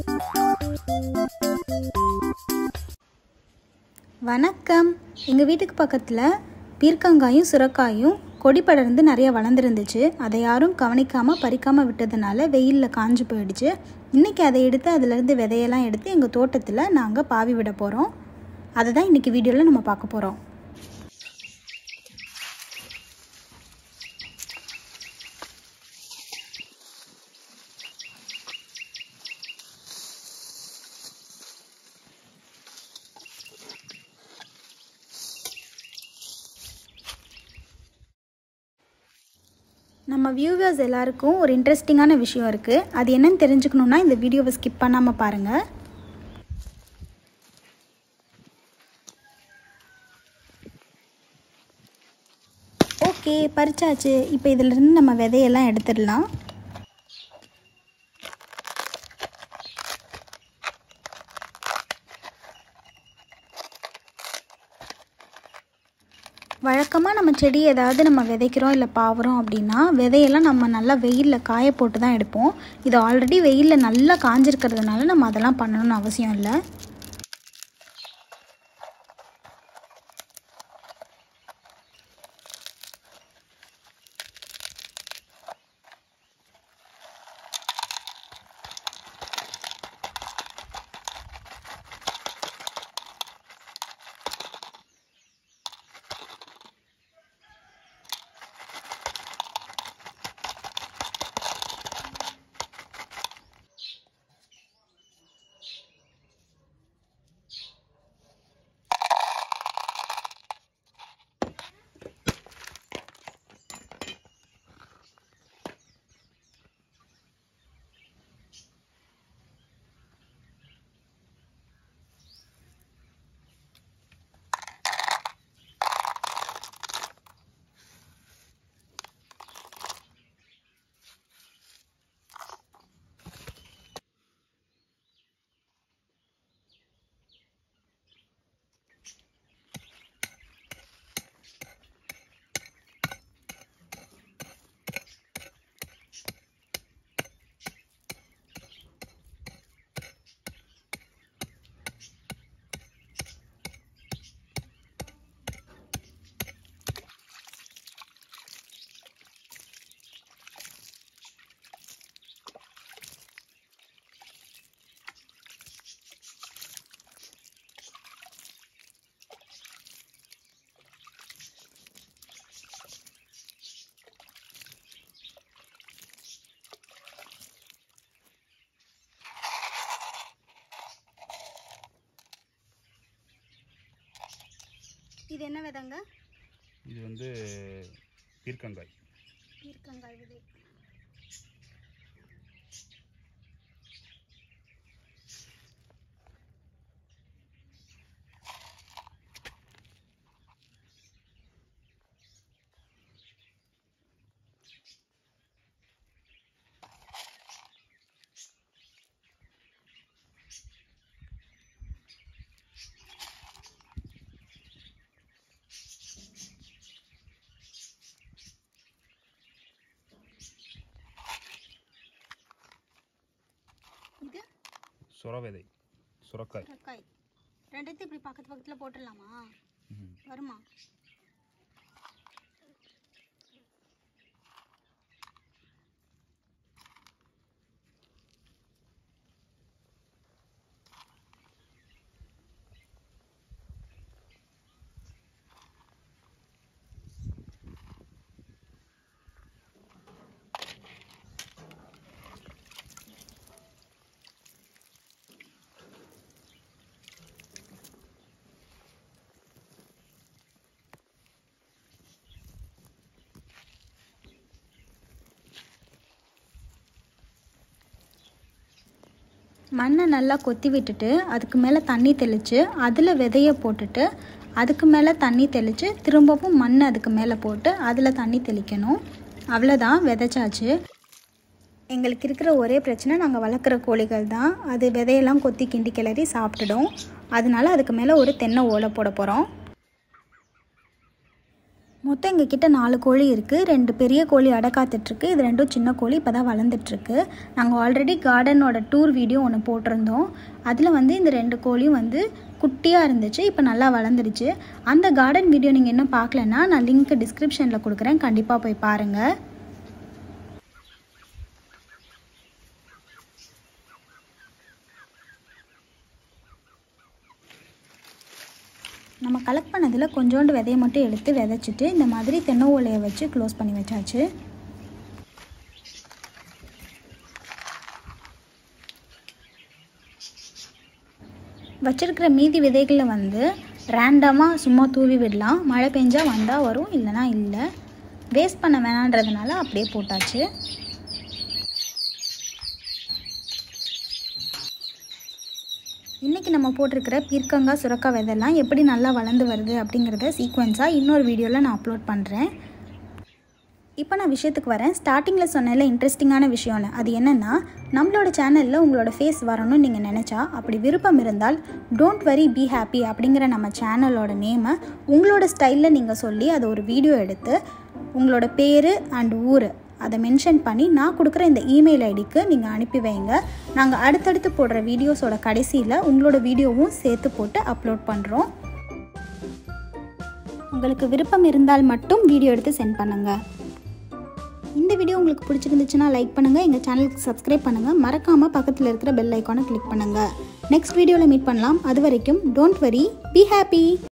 வணக்கம் எங்கள் வீட்டுக்கு பக்கத்தில் பீர்க்கங்காயும் சுரக்காயும் கொடி படர்ந்து நிறைய வளர்ந்துருந்துச்சு அதை யாரும் கவனிக்காமல் பறிக்காமல் விட்டதுனால வெயிலில் காஞ்சு போயிடுச்சு இன்றைக்கி அதை எடுத்து அதிலேருந்து விதையெல்லாம் எடுத்து எங்கள் தோட்டத்தில் நாங்கள் பாவி விட போகிறோம் அதை தான் இன்றைக்கி வீடியோவில் நம்ம பார்க்க போகிறோம் நம்ம வியூவர்ஸ் எல்லாருக்கும் ஒரு இன்ட்ரெஸ்டிங்கான விஷயம் இருக்குது அது என்னன்னு தெரிஞ்சுக்கணுன்னா இந்த வீடியோவை ஸ்கிப் பண்ணாமல் பாருங்கள் ஓகே பறிச்சாச்சு இப்போ இதிலிருந்து நம்ம விதையெல்லாம் எடுத்துடலாம் வழக்கமாக நம்ம செடி ஏதாவது நம்ம விதைக்கிறோம் இல்லை பாவுறோம் அப்படின்னா விதையெல்லாம் நம்ம நல்லா வெயிலில் காய போட்டு தான் எடுப்போம் இது ஆல்ரெடி வெயிலில் நல்லா காஞ்சிருக்கிறதுனால நம்ம அதெல்லாம் பண்ணணும்னு அவசியம் இல்லை இது என்ன விதைங்க இது வந்து பீர்க்கங்காய் பீர்க்கங்காய் விதை இது சுர விதை சுரக்காய் சுரக்காய் ரெண்டுத்தையும் இப்படி பக்கத்து பக்கத்தில் போட்டுடலாமா ம். வருமா மண்ணை நல்லா கொத்தி விட்டுட்டு அதுக்கு மேலே தண்ணி தெளித்து அதில் விதைய போட்டுட்டு அதுக்கு மேலே தண்ணி தெளித்து திரும்பவும் மண் அதுக்கு மேலே போட்டு அதில் தண்ணி தெளிக்கணும் அவ்வளோதான் விதைச்சாச்சு எங்களுக்கு இருக்கிற ஒரே பிரச்சனை நாங்கள் வளர்க்குற கோழிகள் தான் அது விதையெல்லாம் கொத்தி கிண்டி கிளறி சாப்பிட்டுடும் அதனால அதுக்கு மேலே ஒரு தென்னை ஓலை போட போகிறோம் மொத்தம் எங்கள் கிட்ட நாலு கோழி இருக்குது ரெண்டு பெரிய கோழி அடை காத்துட்ருக்கு இது ரெண்டும் சின்ன கோழி இப்போ தான் வளர்ந்துட்டுருக்கு நாங்கள் ஆல்ரெடி கார்டனோட டூர் வீடியோ ஒன்று போட்டிருந்தோம் அதில் வந்து இந்த ரெண்டு கோழியும் வந்து குட்டியாக இருந்துச்சு இப்போ நல்லா வளர்ந்துருச்சு அந்த கார்டன் வீடியோ நீங்கள் இன்னும் பார்க்கலன்னா நான் லிங்க் டிஸ்கிரிப்ஷனில் கொடுக்குறேன் கண்டிப்பாக போய் பாருங்கள் நம்ம கலெக்ட் பண்ணதில் கொஞ்சோண்டு விதையை மட்டும் எடுத்து விதைச்சிட்டு இந்த மாதிரி தென்னை ஓலையை வச்சு க்ளோஸ் பண்ணி வச்சாச்சு வச்சிருக்கிற மீதி விதைகளை வந்து ரேண்டமாக சும்மா தூவி விடலாம் மழை பெஞ்சால் வந்தால் வரும் இல்லைனா இல்லை வேஸ்ட் பண்ண வேணான்றதுனால அப்படியே போட்டாச்சு இன்றைக்கி நம்ம போட்டிருக்கிற பீர்க்கங்காய் சுரக்காய் விதெல்லாம் எப்படி நல்லா வளர்ந்து வருது அப்படிங்கிறத சீக்வன்ஸாக இன்னொரு வீடியோவில் நான் அப்லோட் பண்ணுறேன் இப்போ நான் விஷயத்துக்கு வரேன் ஸ்டார்டிங்கில் சொன்னதில் இன்ட்ரெஸ்டிங்கான விஷயம்னு அது என்னென்னா நம்மளோட சேனலில் உங்களோட ஃபேஸ் வரணும்னு நீங்கள் நினச்சா அப்படி விருப்பம் இருந்தால் டோன்ட் வரி பி ஹாப்பி அப்படிங்கிற நம்ம சேனலோட நேமை உங்களோட ஸ்டைலில் நீங்கள் சொல்லி அதை ஒரு வீடியோ எடுத்து உங்களோட பேர் அண்ட் ஊர் அதை மென்ஷன் பண்ணி நான் கொடுக்குற இந்த இமெயில் ஐடிக்கு நீங்கள் அனுப்பி வைங்க நாங்கள் அடுத்தடுத்து போடுற வீடியோஸோட கடைசியில் உங்களோட வீடியோவும் சேர்த்து போட்டு அப்லோட் பண்ணுறோம் உங்களுக்கு விருப்பம் இருந்தால் மட்டும் வீடியோ எடுத்து சென்ட் பண்ணுங்கள் இந்த வீடியோ உங்களுக்கு பிடிச்சிருந்துச்சுன்னா லைக் பண்ணுங்கள் எங்கள் சேனலுக்கு சப்ஸ்கிரைப் பண்ணுங்கள் மறக்காமல் பக்கத்தில் இருக்கிற பெல் ஐக்கானை கிளிக் பண்ணுங்கள் நெக்ஸ்ட் வீடியோவில் மீட் பண்ணலாம் அது வரைக்கும் டோன்ட் வரி பி ஹாப்பி